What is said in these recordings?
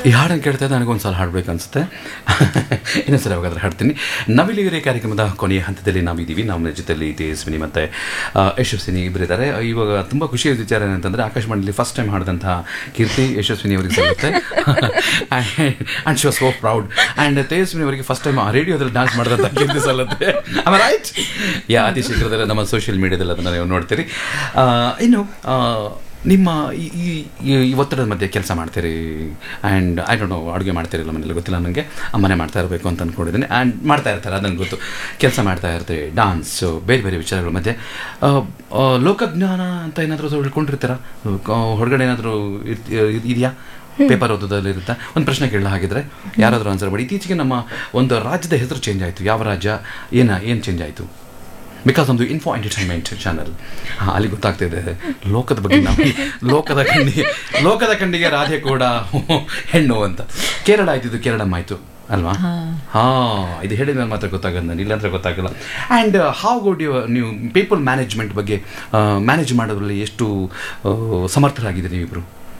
ಈ ಹಾಡನ್ನು ಕೇಳ್ತಾ ಇದ್ದ ನನಗೊಂದ್ಸಲ ಹಾಡಬೇಕು ಅನಿಸುತ್ತೆ ಇನ್ನೊಂದ್ಸಲ ಯಾವಾಗಾದ್ರೂ ಹಾಡ್ತೀನಿ ನವಿಲಿಗರೆ ಕಾರ್ಯಕ್ರಮದ ಕೊನೆಯ ಹಂತದಲ್ಲಿ ನಾವಿದ್ದೀವಿ ನಮ್ಮ ಜೊತೆಲಿ ತೇಜಸ್ವಿನಿ ಮತ್ತು ಆ, ಯಶಸ್ವಿನಿ ಇಬ್ಬರಿದ್ದಾರೆ ಇವಾಗ ತುಂಬ ಖುಷಿಯ ವಿಚಾರ ಏನಂತಂದರೆ ಆಕಾಶವಾಣಿಯಲ್ಲಿ ಫಸ್ಟ್ ಟೈಮ್ ಹಾಡಿದಂತಹ ಕೀರ್ತಿ ಯಶಸ್ವಿನಿ ಅವರಿಗೆ ಸಿಗುತ್ತೆ and she was so proud and Tejaswini ಅವರಿಗೆ ಫಸ್ಟ್ ಟೈಮ್ ಆ ರೇಡಿಯೋದಲ್ಲಿ ಡಾನ್ಸ್ ಮಾಡಿದಂಥ ಕೀರ್ತಿ ಸಲ್ಲತ್ತೆ ಆಮೇಲೆ ರೈಟ್ ಯಾ ಅತಿ ಶೀಘ್ರದಲ್ಲೇ ನಮ್ಮ ಸೋಷಿಯಲ್ ಮೀಡಿಯಾದಲ್ಲಿ ಅದನ್ನು ನೀವು ನೋಡ್ತೀರಿ ಆ, ಇನ್ನು ಆ, ನಿಮ್ಮ ಈ ಈ- ಈ ಈ ಒತ್ತಡದ ಮಧ್ಯೆ ಕೆಲಸ ಮಾಡ್ತೀರಿ ಆ್ಯಂಡ್ ಐ ಡೋಂಟ್ ನೋ ಅಡುಗೆ ಮಾಡ್ತೀರಿಲ್ಲ ಮನೇಲಿ ಗೊತ್ತಿಲ್ಲ ನನಗೆ ಅಮ್ಮನೆ ಮಾಡ್ತಾ ಇರಬೇಕು ಅಂತ ಅಂದ್ಕೊಂಡಿದ್ದೀನಿ ಆ್ಯಂಡ್ ಮಾಡ್ತಾ ಇರ್ತಾರೆ ಅದನ್ನು ಗೊತ್ತು ಕೆಲಸ ಮಾಡ್ತಾ ಇರ್ತೀವಿ ಡಾನ್ಸು ಬೇರೆ ಬೇರೆ ವಿಚಾರಗಳ ಮಧ್ಯೆ ಆ, ಆ, ಲೋಕಜ್ಞಾನ ಅಂತ ಏನಾದರೂ ತಿಳ್ಕೊಂಡಿರ್ತೀರಾ ಆ, ಹೊರಗಡೆ ಏನಾದರೂ ಇದೆಯಾ ಪೇಪರ್ ಓದೋದಲ್ಲಿ ಇರುತ್ತಾ ಒಂದು ಪ್ರಶ್ನೆ ಕೇಳಲ್ಲ ಹಾಗಿದ್ರೆ ಯಾರಾದರೂ ಆನ್ಸರ್ ಮಾಡಿ ಇತ್ತೀಚೆಗೆ ನಮ್ಮ ಒಂದು ರಾಜ್ಯದ ಹೆಸರು ಚೇಂಜ್ ಆಯಿತು ಯಾವ ರಾಜ್ಯ ಏನ ಏನು ಚೇಂಜ್ ಆಯಿತು ಬಿಕಾಸ್ ಒಂದು ಇನ್ಫೋ ಎಂಟರ್ಟೈನ್ಮೆಂಟ್ ಚಾನಲ್ ಹಾಂ ಅಲ್ಲಿ ಗೊತ್ತಾಗ್ತಿದೆ ಲೋಕದ ಬಗ್ಗೆ ನಾವು ಲೋಕದ ಕಣ್ಣಿ ಲೋಕದ ಕಣ್ಣಿಗೆ ರಾಧೆ ಕೂಡ ಹೆಣ್ಣು ಅಂತ ಕೇರಳ ಆಯ್ತಿದ್ದು ಕೇರಳಂ ಆಯಿತು ಅಲ್ವಾ ಹಾ ಇದು ಹೇಳಿದ ಮೇಲೆ ಮಾತ್ರ ಗೊತ್ತಾಗಲ್ಲ ನನಗೆ ಇಲ್ಲಾಂದ್ರೆ ಗೊತ್ತಾಗಲ್ಲ ಆ್ಯಂಡ್ ಹೌ ಗುಡ್ ಯು ನೀವು ಪೀಪಲ್ ಮ್ಯಾನೇಜ್ಮೆಂಟ್ ಬಗ್ಗೆ ಮ್ಯಾನೇಜ್ ಮಾಡೋದ್ರಲ್ಲಿ ಎಷ್ಟು ಆ, ಸಮರ್ಥರಾಗಿದ್ದೀರಿ ನೀವಿಬ್ರು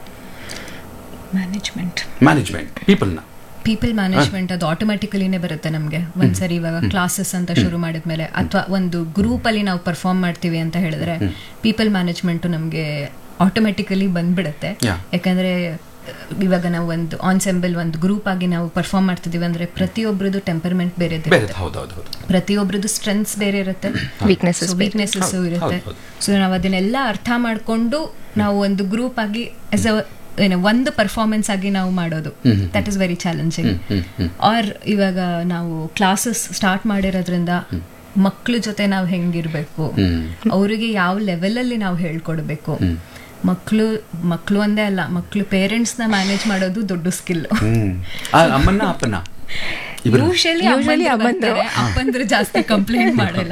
ಮ್ಯಾನೇಜ್ಮೆಂಟ್ ಮ್ಯಾನೇಜ್ಮೆಂಟ್ ಪೀಪಲ್ನ ಪೀಪಲ್ ಮ್ಯಾನೇಜ್ಮೆಂಟ್ ಅದು ಆಟೋಮೆಟಿಕಲಿನೇ ಬರುತ್ತೆ ನಮಗೆ ಒಂದ್ಸರಿ ಇವಾಗ ಕ್ಲಾಸಸ್ ಅಂತ ಶುರು ಮಾಡಿದ್ಮೇಲೆ ಅಥವಾ ಒಂದು ಗ್ರೂಪ್ ಅಲ್ಲಿ ನಾವು ಪರ್ಫಾರ್ಮ್ ಮಾಡ್ತೀವಿ ಅಂತ ಹೇಳಿದ್ರೆ ಪೀಪಲ್ ಮ್ಯಾನೇಜ್ಮೆಂಟ್ ನಮಗೆ ಆಟೋಮೆಟಿಕಲಿ ಬಂದ್ಬಿಡುತ್ತೆ Yeah. ಯಾಕಂದ್ರೆ ಅಹ್, ಇವಾಗ ನಾವು ಒಂದು ಆನ್ಸೆಂಬಲ್ ಒಂದು ಗ್ರೂಪ್ ಆಗಿ ನಾವು ಪರ್ಫಾರ್ಮ್ ಮಾಡ್ತಿದೀವಿ ಅಂದ್ರೆ ಪ್ರತಿಯೊಬ್ಬರದು ಟೆಂಪರ್ಮೆಂಟ್ ಬೇರೆ ಬೇರೆ ಹೌದು ಹೌದು ಹೌದು ಪ್ರತಿಯೊಬ್ಬರದು ಸ್ಟ್ರೆಂತ್ಸ್ ಬೇರೆ ಇರುತ್ತೆ Weaknesses ಬೇರೆ. ವೀಕ್ನೆಸಸ್ ಹೌದು, ಇರುತ್ತೆ ಹೌದು, ಸೊ ನಾವು ಅದನ್ನೆಲ್ಲ ಅರ್ಥ ಮಾಡ್ಕೊಂಡು ನಾವು ಒಂದು ಗ್ರೂಪ್ ಆಗಿ ಆಸ್ ಅ ಏನು ಒಂದು ಪರ್ಫಾರ್ಮೆನ್ಸ್ ಆಗಿ ನಾವು ಮಾಡೋದು that is very challenging are ಇವಾಗ ನಾವು ಕ್ಲಾಸಸ್ ಸ್ಟಾರ್ಟ್ ಮಾಡಿರೋದ್ರಿಂದ ಮಕ್ಳ ಜೊತೆ ನಾವು ಹೆಂಗಿರ್ಬೇಕು ಅವರಿಗೆ ಯಾವ ಲೆವೆಲ್ ಅಲ್ಲಿ ನಾವು ಹೇಳ್ಕೊಡ್ಬೇಕು ಮಕ್ಕಳು ಮಕ್ಕಳು ಒಂದೇ ಅಲ್ಲ ಮಕ್ಕಳು ಪೇರೆಂಟ್ಸ್ ನ ಮ್ಯಾನೇಜ್ ಮಾಡೋದು ದೊಡ್ಡ ಸ್ಕಿಲ್ ಹ್ಮ್ ಆ, ಅಮ್ಮನ್ನ ಅಪ್ಪನ ಇಬ್ರು ಯೂಶಲಿ Usually ಅಪ್ಪಂದ್ರು ಅಪ್ಪಂದ್ರು ಜಾಸ್ತಿ ಕಂಪ್ಲೇಂಟ್ ಮಾಡಲ್ಲ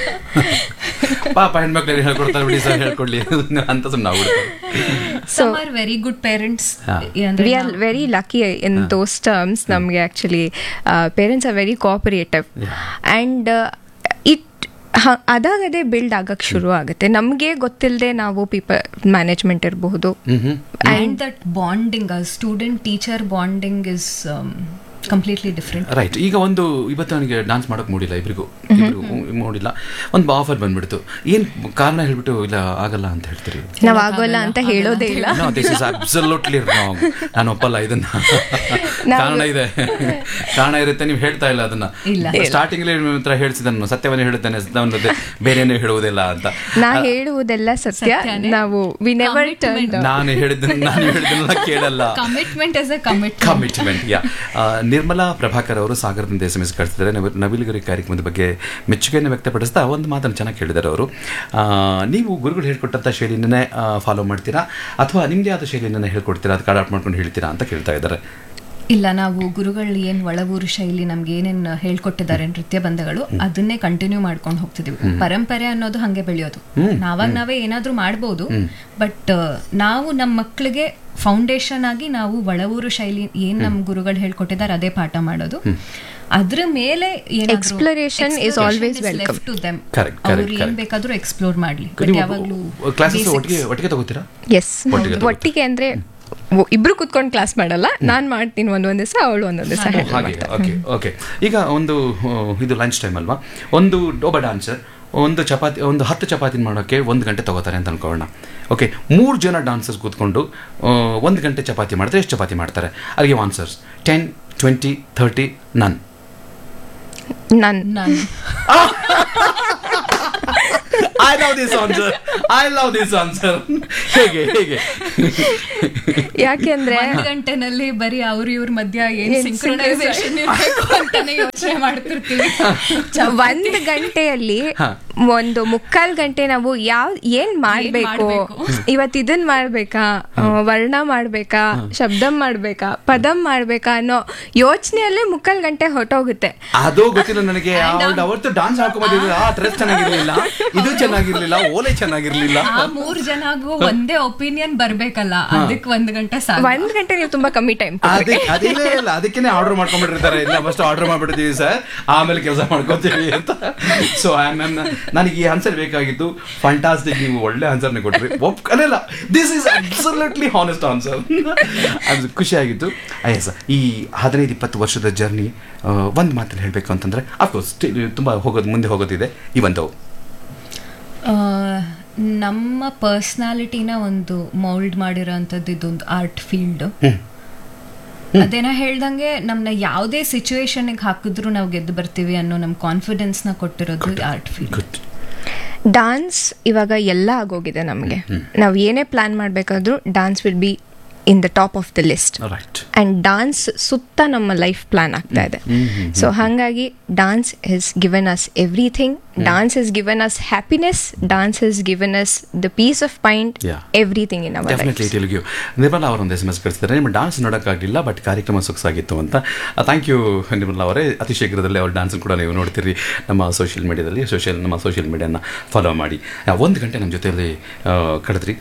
ಪಾಪ ಹೆಣ್ಮಕ್ಳಿಗೆ ಹೇಳ್ಕೊಡ್ತಾರೆ ಬಿಡಿ ಸರ್ ಹೇಳ್ಕೊಡ್ಲಿ ಅಂತ ಸುಮ್ಮನೆ ಆಗ್ಬಿಡ್ತಾರೆ some are very good parents we are very lucky in those terms ನಮಗೆ actually parents are very cooperative and it ಅದಾಗದೇ ಬಿಲ್ಡ್ ಆಗಕ್ಕೆ ಶುರು ಆಗುತ್ತೆ ನಮಗೆ ಗೊತ್ತಿಲ್ಲದೆ ನಾವು ಪೀಪಲ್ ಮ್ಯಾನೇಜ್ಮೆಂಟ್ ಇರಬಹುದು and that bonding a student teacher bonding is um, completely different right ಈಗ ಒಂದು ಇವತ್ತು ನನಗೆ ಡಾನ್ಸ್ ಮಾಡೋಕೆ ಮೂಡಿಲ್ಲ ಇಬ್ರಿಗೂ ಇಬ್ರಿಗೂ ಮೂಡಿಲ್ಲ ಒಂದು ಆಫರ್ ಬಂದ್ಬಿಡ್ತು ಏನು ಕಾರಣ ಹೇಳ್ಬಿಟ್ಟು ಇಲ್ಲ ಆಗಲ್ಲ ಅಂತ ಹೇಳ್ತೀರಿ ನಾವು ಆಗೋಲ್ಲ ಅಂತ ಹೇಳೋದೇ ಇಲ್ಲ no this is absolutely wrong ನಾನು ಒಪ್ಪಲ್ಲ ಇದನ್ನ ಕಾರಣ ಇದೆ ಕಾರಣ ಇರುತ್ತೆ ನೀವು ಹೇಳ್ತಾ ಇಲ್ಲ ಅದನ್ನ ಇಲ್ಲ. ಸ್ಟಾರ್ಟಿಂಗ್ ಹತ್ರ ಹೇಳ್ಸಿದನು ಸತ್ಯವನ್ನೇ ಹೇಳುತ್ತಾನೆ ಸತ್ಯವನ್ನೇ ಬೇರೆನೇ ಹೇಳುವುದಿಲ್ಲ ಅಂತ ನಾ ಹೇಳುವುದೆಲ್ಲ ಸತ್ಯ ಸತ್ಯನೇ. ನಾವು ವಿ ನೆವರ್ Commitment. ಟರ್ನ್ ನಾನು ಹೇಳಿದ್ದನ್ನ ನಾನು ಹೇಳಿದ್ದನ್ನ ಕೇಳಲ್ಲ commitment is a commitment commitment yeah Nirmala Prabhakar ಅವರು ಸಾಗರದಿಂದ ಎಸ್ ಎಂ ಎಸ್ ಕಳಿಸಿದ್ದಾರೆ ನವ ನವಿಲುಗರಿ ಕಾರ್ಯಕ್ರಮದ ಬಗ್ಗೆ ಮೆಚ್ಚುಗೆಯನ್ನು ವ್ಯಕ್ತಪಡಿಸ್ತಾ ಒಂದು ಮಾತನ್ನು ಚೆನ್ನಾಗಿ ಕೇಳಿದ್ದಾರೆ ಅವರು ಆ, ನೀವು ಗುರುಗಳು ಹೇಳ್ಕೊಟ್ಟಂಥ ಶೈಲಿಯನ್ನೇ ಫಾಲೋ ಮಾಡ್ತೀರಾ ಅಥವಾ ನಿಮ್ಮದೇ ಆದ ಶೈಲಿಯನ್ನೇ ಹೇಳ್ಕೊಡ್ತೀರಾ ಅದಕ್ಕೆ ಅಡಾಪ್ಟ್ ಮಾಡ್ಕೊಂಡು ಹೇಳ್ತೀರಾ ಅಂತ ಕೇಳ್ತಾ ಇದ್ದಾರೆ ಇಲ್ಲ ನಾವು ಗುರುಗಳು ಏನ್ ಒಳಗೂರು ಶೈಲಿ ನಮ್ಗೆ ಏನೇನ್ ಹೇಳ್ಕೊಟ್ಟಿದ್ದಾರೆ ನೃತ್ಯ ಬಂಧಗಳು ಅದನ್ನೇ ಕಂಟಿನ್ಯೂ ಮಾಡ್ಕೊಂಡು ಹೋಗ್ತಿದೀವಿ ಪರಂಪರೆ ಅನ್ನೋದು ಹಂಗೆ ಬೆಳೆಯೋದು ನಾವಾಗ ನಾವೇ ಏನಾದ್ರೂ ಮಾಡ್ಬೋದು ಬಟ್ ನಾವು ನಮ್ಮ ಮಕ್ಳಿಗೆ ಫೌಂಡೇಶನ್ ಆಗಿ ನಾವು ಒಳಗೂರು ಶೈಲಿ ಏನ್ ನಮ್ ಗುರುಗಳು ಹೇಳ್ಕೊಟ್ಟಿದ್ದಾರೆ ಅದೇ ಪಾಠ ಮಾಡೋದು ಅದ್ರ ಮೇಲೆ Exploration is always welcome. To them Correct, correct, ಅವ್ರು ಏನ್ correct. ಬೇಕಾದ್ರೂ ಎಕ್ಸ್ಪ್ಲೋರ್ ಮಾಡ್ಲಿ ಬಟ್ ನೀವು ಯಾವಾಗ್ಲೂ ಕ್ಲಾಸಸ್ basics. ಒಟ್ಟಿಗೆ ಒಟ್ಟಿಗೆ ತಗೋತೀರಾ ಎಸ್ ಒಟ್ಟಿಗೆ ತಗೊಳ್ತೀವಿ. ಒಟ್ಟಿಗೆ ಅಂದ್ರೆ ಒ- ಇಬ್ರು ಕುತ್ಕೊಂಡು ಕ್ಲಾಸ್ ಮಾಡಲ್ಲ ನಾನ್ ಮಾಡ್ತೀನಿ ಒಂದೊಂದ್ ದಿವಸ ಅವಳು ಒಂದೊಂದ್ ದಿವಸ ಓ, ಹಾಗೆ ಓಕೆ ಓಕೆ ಈಗ ಒಂದು ಆ, ಇದು ಲಂಚ್ ಟೈಮ್ ಅಲ್ವಾ ಒಂದು ಒಬ್ಬ ಡಾನ್ಸರ್ ಒಂದು ಚಪಾತಿ ಒಂದು ಹತ್ತು ಚಪಾತಿ ಮಾಡೋಕ್ಕೆ ಒಂದು ಗಂಟೆ ತಗೋತಾರೆ ಅಂತ ಅನ್ಕೊಳ್ಳೋಣ ಓಕೆ ಮೂರು ಜನ ಡಾನ್ಸರ್ಸ್ ಕೂತ್ಕೊಂಡು ಆ, ಒಂದು ಗಂಟೆ ಚಪಾತಿ ಮಾಡ್ತಾರೆ ಎಷ್ಟು ಚಪಾತಿ ಮಾಡ್ತಾರೆ ಅಲ್ಲಿಗೆ ಆನ್ಸರ್ಸ್ ಟೆನ್ ಟ್ವೆಂಟಿ ಥರ್ಟಿ ನನ್ ನನ್ ನಾನು I love this answer I love this answer ಹೇಗೆ ಹೇಗೆ ಯಾಕೆಂದ್ರೆ ಒಂದ್ ಗಂಟೆನಲ್ಲಿ ಬರೀ ಅವ್ರ ಇವ್ರ ಮಧ್ಯ ಏನ್ ಏನ್ ಸಿಂಕ್ರನೈಸೇಷನ್ ಇರ್ಬೇಕು ಅಂತಾನೆ ಯೋಚನೆ ಮಾಡ್ತಿರ್ತೀವಿ ಒಂದ್ ಗಂಟೆಯಲ್ಲಿ ಹಾ. ಒಂದು ಮುಕ್ಕಾಲ್ ಗಂಟೆ ನಾವು ಯಾವ ಏನ್ ಮಾಡ್ಬೇಕು ಮಾಡ್ಬೇಕು? ಇವತ್ ಇದನ್ ಮಾಡ್ಬೇಕಾ ಆ, ವರ್ಣ ಮಾಡ್ಬೇಕಾ ಶಬ್ದ ಮಾಡ್ಬೇಕಾ ಪದಂ ಮಾಡ್ಬೇಕಾ ಅನ್ನೋ ಯೋಚನೆಯಲ್ಲೇ ಮುಕ್ಕಾಲ್ ಗಂಟೆ ಹೊಟ್ಟೋಗುತ್ತೆ ಅದು ಗೊತ್ತಿಲ್ಲ ನನಗೆ ಅವಳು ಅವತ್ತು ಡಾನ್ಸ್ ಹಾಕೊಂಬಂದಿದ್ರು ಆ ಡ್ರೆಸ್ ಚೆನ್ನಾಗಿರ್ಲಿಲ್ಲ ಇದು ಚೆನ್ನಾಗಿರ್ಲಿಲ್ಲ ಓಲೆ ಚೆನ್ನಾಗಿರ್ಲಿಲ್ಲ ಆ ಮೂರ್ ಜನಗೂ ಒಂದೇ ಒಪಿನಿಯನ್ ಬರ್ಬೇಕಲ್ಲ ಅದಕ್ಕೆ ಒಂದ್ ಗಂಟೆ ಸಾಕು ಒಂದ್ ಗಂಟೆ ನೀವು ತುಂಬಾ ಕಮ್ಮಿ ಟೈಮ್ ಅದಕ್ಕೆ ಅದಿಲ್ಲ ಇಲ್ಲ ಅದಕ್ಕೇನೆ ಆರ್ಡರ್ ಮಾಡ್ಕೊಂಡ್ಬಿಟ್ಟಿರ್ತಾರೆ ಇಲ್ಲ ಫಸ್ಟ್ ಆರ್ಡರ್ ಮಾಡ್ಬಿಟ್ಟಿದೀವಿ ಸರ್ ಆಮೇಲೆ ಕೆಲಸ ಮಾಡ್ಕೊತೀವಿ ಅಂತ ಸೊ ಮ್ಯಾಮ್ ನನಗೆ ಈ ಆನ್ಸರ್ ಬೇಕಾಗಿತ್ತು ಫಂಟಾಸ್ಟಿಕ್ ನೀವು ಒಳ್ಳೆ ಆನ್ಸರ್ನ ಕೊಟ್ರಿ ಒಪ್ಕಲಿಲ್ಲ this is absolutely honest answer ಅದು ಖುಷಿಯಾಗಿತ್ತು ಎಸ್ ಈ ಹದಿನೈದು ಇಪ್ಪತ್ತು ವರ್ಷದ ಜರ್ನಿ ಒಂದು ಮಾತಲ್ಲಿ ಹೇಳಬೇಕು ಅಂತಂದ್ರೆ ಅಫ್ಕೋರ್ಸ್ ತುಂಬ ಹೋಗೋದು ಮುಂದೆ ಹೋಗೋದಿದೆ ಇವಂತವು ಆ, ನಮ್ಮ ಪರ್ಸ್ನಾಲಿಟಿನ ಒಂದು ಮೌಲ್ಡ್ ಮಾಡಿರೋಂಥದ್ದು ಇದೊಂದು ಆರ್ಟ್ ಫೀಲ್ಡ್ ಅದೇನ ಹೇಳ್ದಂಗೆ ನಮ್ನ ಯಾವುದೇ ಸಿಚುವೇಶನ್ಗೆ ಹಾಕಿದ್ರು ನಾವು ಗೆದ್ದು ಬರ್ತೀವಿ ಅನ್ನೋ ನಮ್ಮ ಕಾನ್ಫಿಡೆನ್ಸ್ನ ಕೊಟ್ಟಿರೋದು ಆರ್ಟ್ ಫೀಲ್ಡ್ ಗುಡ್ ಡಾನ್ಸ್ ಇವಾಗ ಎಲ್ಲ ಆಗೋಗಿದೆ ನಮಗೆ ನಾವು ಏನೇ ಪ್ಲಾನ್ ಮಾಡಬೇಕಾದ್ರೂ dance will be in the top of the list right and dance ಸುತ್ತ ನಮ್ಮ ಲೈಫ್ ಪ್ಲಾನ್ ಆಗ್ತಾ ಇದೆ ಸೊ ಹಾಗಾಗಿ dance is given as everything dance is given as happiness dance is given as the peace of mind Yeah. Everything in our definitely Telugu Nirmala ಅವರೊಂದು S M S ಕಳಿಸಿದ್ದಾರೆ ನಿಮ್ಮ dance ನೋಡೋಕ್ಕಾಗಲಿಲ್ಲ but ಕಾರ್ಯಕ್ರಮ ಸೊಗಸಾಗಿತ್ತು ಅಂತ thank you Nirmala ಅವರೇ ಅತಿ ಶೀಘ್ರದಲ್ಲೇ ಅವ್ರ ಡಾನ್ಸ್ ಕೂಡ ನೀವು ನೋಡ್ತೀರಿ ನಮ್ಮ ಸೋಷಿಯಲ್ ಮೀಡಿಯಾದಲ್ಲಿ ಸೋಷಿಯಲ್ ನಮ್ಮ ಸೋಷಿಯಲ್ ಮೀಡಿಯಾನ ಫಾಲೋ ಮಾಡಿ ಆ, ಒಂದು ಗಂಟೆ ನಮ್ಮ ಜೊತೆಯಲ್ಲಿ ಆ, ಕಳೆದ್ರಿ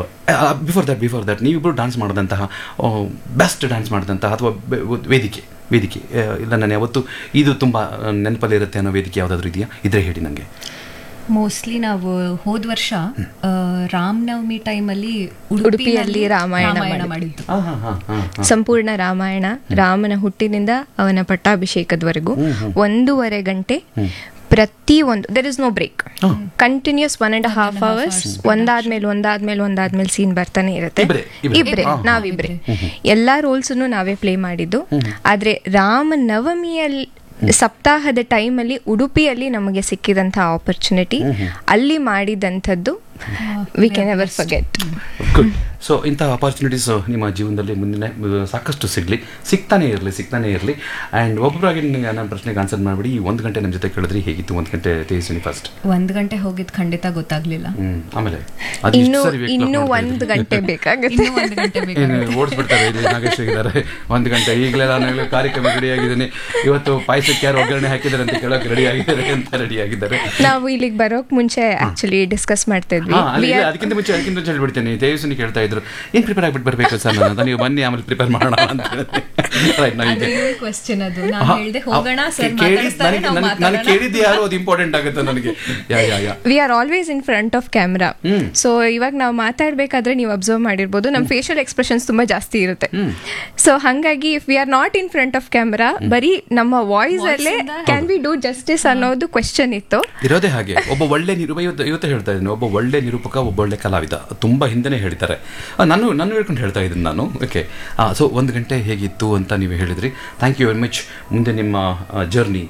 ಬಿಫೋರ್ ದಟ್ ಬಿಫೋರ್ ದಟ್ ನೀವಿಬ್ಬರು ಡಾನ್ಸ್ ಮಾಡಿದಂತಹ ಬೆಸ್ಟ್ ಡಾನ್ಸ್ ಮಾಡಿದಂತಹ ಅಥವಾ ಬೆ- ವೇದಿಕೆ ವೇದಿಕೆ ಆ, ಇಲ್ಲ ನಾನು ಯಾವತ್ತು ಇದು ತುಂಬ ನೆನಪಲ್ಲಿ ಇರುತ್ತೆ ಅನ್ನೋ ವೇದಿಕೆ ಯಾವುದಾದ್ರೂ ಇದೆಯಾ ಇದ್ರೆ ಹೇಳಿ ನನಗೆ ಮೋಸ್ಟ್ಲಿ ನಾವು ಹೋದ ವರ್ಷ ಆ, ರಾಮನವಮಿ ಟೈಮಲ್ಲಿ ಉಡುಪಿಯಲ್ಲಿ ರಾಮಾಯಣ ರಾಮಾಯಣ ಮಾಡಿದ್ದು. ಮಾಡಿದ್ದು ಹಾಂ ಹಾಂ ಹಾಂ ಹಾಂ ಸಂಪೂರ್ಣ ರಾಮಾಯಣ ರಾಮನ ಹುಟ್ಟಿನಿಂದ ಅವನ ಪಟ್ಟಾಭಿಷೇಕದವರೆಗೂ ಒಂದೂವರೆ ಗಂಟೆ ಪ್ರತಿ ಒಂದು there is no break continuous one and half hours ಒಂದಾದ್ಮೇಲೆ ಒಂದಾದ್ಮೇಲೆ ಒಂದಾದ್ಮೇಲೆ ಸೀನ್ ಬರ್ತಾನೆ ಇರುತ್ತೆ ಇಬ್ರೇ, ಇಬ್ರೇ. ಇಬ್ರೆ ಹಾ, ಹಾ. ನಾವಿಬ್ರೆ ಎಲ್ಲಾ ರೋಲ್ಸ್ ನಾವೇ ಪ್ಲೇ ಮಾಡಿದ್ದು ಆದ್ರೆ ರಾಮ ನವಮಿಯಲ್ಲಿ ಸಪ್ತಾಹದ ಟೈಮಲ್ಲಿ ಉಡುಪಿಯಲ್ಲಿ ನಮಗೆ ಸಿಕ್ಕಿದಂತಹ ಆಪರ್ಚುನಿಟಿ ಅಲ್ಲಿ ಮಾಡಿದಂಥದ್ದು we can ever forget good so ಇಂಥ ಅಪಾರ್ಚುನಿಟೀಸ್ ನಿಮ್ಮ ಜೀವನದಲ್ಲಿ ಮುಂದಿನ ಆ, ಸಾಕಷ್ಟು ಸಿಗಲಿ ಸಿಗ್ತಾನೆ ಇರಲಿ ಸಿಗ್ತಾನೆ ಇರಲಿ ಆ್ಯಂಡ್ ಒಬ್ಬೊಬ್ಬರಾಗಿ ನಿಮಗೆ ನನ್ನ ಪ್ರಶ್ನೆಗೆ ಆನ್ಸರ್ ಮಾಡಿಬಿಡಿ ಈ ಒಂದು ಗಂಟೆ ನಮ್ಮ ಜೊತೆ ಕೇಳಿದ್ರಿ ಹೇಗಿತ್ತು ಒಂದು ಗಂಟೆ ತೇಜಿಸ್ತೀನಿ ಫಸ್ಟ್ ಒಂದ್ ಗಂಟೆ ಹೋಗಿದ್ ಖಂಡಿತ ಗೊತ್ತಾಗ್ಲಿಲ್ಲ ಹ್ಞೂ ಆಮೇಲೆ ಅದು ಇಷ್ಟು ಇನ್ನು ಸರಿ wake up ಇನ್ನು ಮಾಡ್ತಾ ಒಂದು ಇದ್ರು. ಗಂಟೆ ಬೇಕಾಗುತ್ತೆ ಇನ್ನೂ ಒಂದ್ ಗಂಟೆ ಬೇಕು ಏನು ಓಡಿಸ್ಬಿಡ್ತಾರೆ ಇಲ್ಲಿ ನಾಗೇಶ್ ಇದ್ದಾರೆ ಒಂದು ಗಂಟೆ ಈಗಲೇ ನಾನು ಈಗಲೇ ಕಾರ್ಯಕ್ರಮ ರೆಡಿ ಆಗಿದ್ದೀನಿ ಇವತ್ತು ಪಾಯಸಕ್ಕೆ ಯಾರು ಒಗ್ಗರಣೆ ಹಾಕಿದ್ದಾರೆ ಅಂತ ಕೇಳೋಕೆ ರೆಡಿ ಆಗಿದ್ದಾರೆ ಅಂತ ರೆಡಿ ಆಗಿದ್ದಾರೆ ನಾವು ಇಲ್ಲಿಗೆ ಬರೋಕ್ ಮುಂಚೆ ಆಕ್ಚುಲಿ ಡಿಸ್ಕಸ್ ಮಾಡ್ತಾ ಇದ್ವಿ ಹಾ, ಅಲ್ಲಿ We are- ಅದಕ್ಕಿಂತ ಮುಂಚೆ ಅದಕ್ಕಿಂತ ಮುಂಚೆ ಹೇಳ್ಬಿಡ್ತೇನೆ ತೇಜಸ್ವಿನಿ ಕೇಳ್ತಾ ಇದ್ರು ಏನ್ ಪ್ರಿಪೇರ್ ಆಗ್ಬಿಟ್ಟು ಬರ್ಬೇಕು ಸರ್ ನಾನು ಅಂತ ನೀವು ಬನ್ನಿ ಆಮೇಲೆ ಪ್ರಿಪೇರ್ ಮಾಡೋಣ ಅಂತ ರೈಟ್ ಅದು ನನಗೆ ಕ್ವಶನ್ ಅದು ನಾನು ಹೇಳ್ದೆ ಹೋಗೋಣ ಸರ್ ಮಾತಾಡಿಸ್ತಾರೆ ನಾವು ನಾನು ಮಾತಾಡೋಣ ಕೇಳಿದ್ದು ಯಾರು ಅದು ಇಂಪಾರ್ಟೆಂಟ್ ಆಗುತ್ತೆ ನನಗೆ yeah yeah yeah we are always in front of camera so ಇವಾಗ ನಾವು ಮಾತಾಡ್ಬೇಕಾದ್ರೆ ನೀವು ಅಬ್ಸರ್ವ್ ಮಾಡಿರ್ಬೋದು ನಮ್ಮ ಫೇಶಿಯಲ್ ಎಕ್ಸ್ಪ್ರೆಷನ್ಸ್ ತುಂಬಾ ಜಾಸ್ತಿ ಇರುತ್ತೆ ಸೊ ಹಂಗಾಗಿ if we are not in front of camera ಬರೀ ನಮ್ಮ ವಾಯ್ಸ್ ಅಲ್ಲೇ ಕ್ಯಾನ್ ವಿ ಡೂ ಜಸ್ಟಿಸ್ ಅನ್ನೋದು ಕ್ವೆಶನ್ ಇತ್ತು ಇರೋದೇ ಹಾಗೆ ಒಬ್ಬ ಒಳ್ಳೆ ನಿರೂಪ ಇವತ್ತು ಇವತ್ತು ಹೇಳ್ತಾ ಇದ್ದೀನಿ ಒಬ್ಬ ಒಳ್ಳೆ ನಿರೂಪಕ ಒಬ್ಬ ಒಳ್ಳೆ ಕಲಾವಿದ ತುಂಬಾ ಹಿಂದೆನೇ ಹೇಳ್ತಾರೆ ಆ, ನಾನು ನಾನು ಹೇಳ್ಕೊಂಡು ಹೇಳ್ತಾ ಇದ್ದೀನಿ ನಾನು ಓಕೆ ಸೊ ಒಂದು ಗಂಟೆ ಹೇಗಿತ್ತು ಅಂತ ನೀವು ಹೇಳಿದ್ರಿ ಥ್ಯಾಂಕ್ ಯು ವೆರಿ ಮಚ್ ಮುಂದೆ ನಿಮ್ಮ ಜರ್ನಿ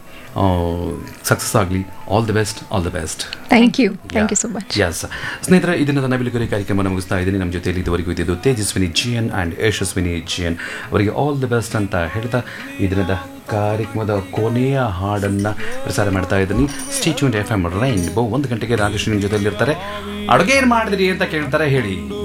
ಸಕ್ಸಸ್ ಆಗಲಿ all the best all the best thank you thank you so much yes ಸ್ನೇಹಿತರೆ ಇದನ್ನ ನವಿಲುಗರಿ ಕಾರ್ಯಕ್ರಮ ಮುಗಿಸ್ತಾ ಇದ್ದೀನಿ ನಮ್ಮ ಜೊತೆಯಲ್ಲಿ ಇದುವರೆಗೂ ಇದ್ದಿದ್ದು Tejaswini G N and Yashaswini G N ಅವರಿಗೆ ಆಲ್ ದಿ ಬೆಸ್ಟ್ ಅಂತ ಹೇಳ್ತಾ ಈ ದಿನದ ಕಾರ್ಯಕ್ರಮದ ಕೊನೆಯ ಹಾಡನ್ನು ಪ್ರಸಾರ ಮಾಡ್ತಾ ಇದ್ದೀನಿ ಸ್ಟೇಚ್ಯೂನ್ ಎಫ್ ಎಮ್ ರೈನ್ ಬೋ ಒಂದು ಗಂಟೆಗೆ ರಾಜೇಶ್ ನಿಮ್ಮ ಜೊತೆಯಲ್ಲಿ ಇರ್ತಾರೆ ಅಡುಗೆ ಏನು ಮಾಡಿದ್ರಿ ಅಂತ ಕೇಳ್ತಾರೆ ಹೇಳಿ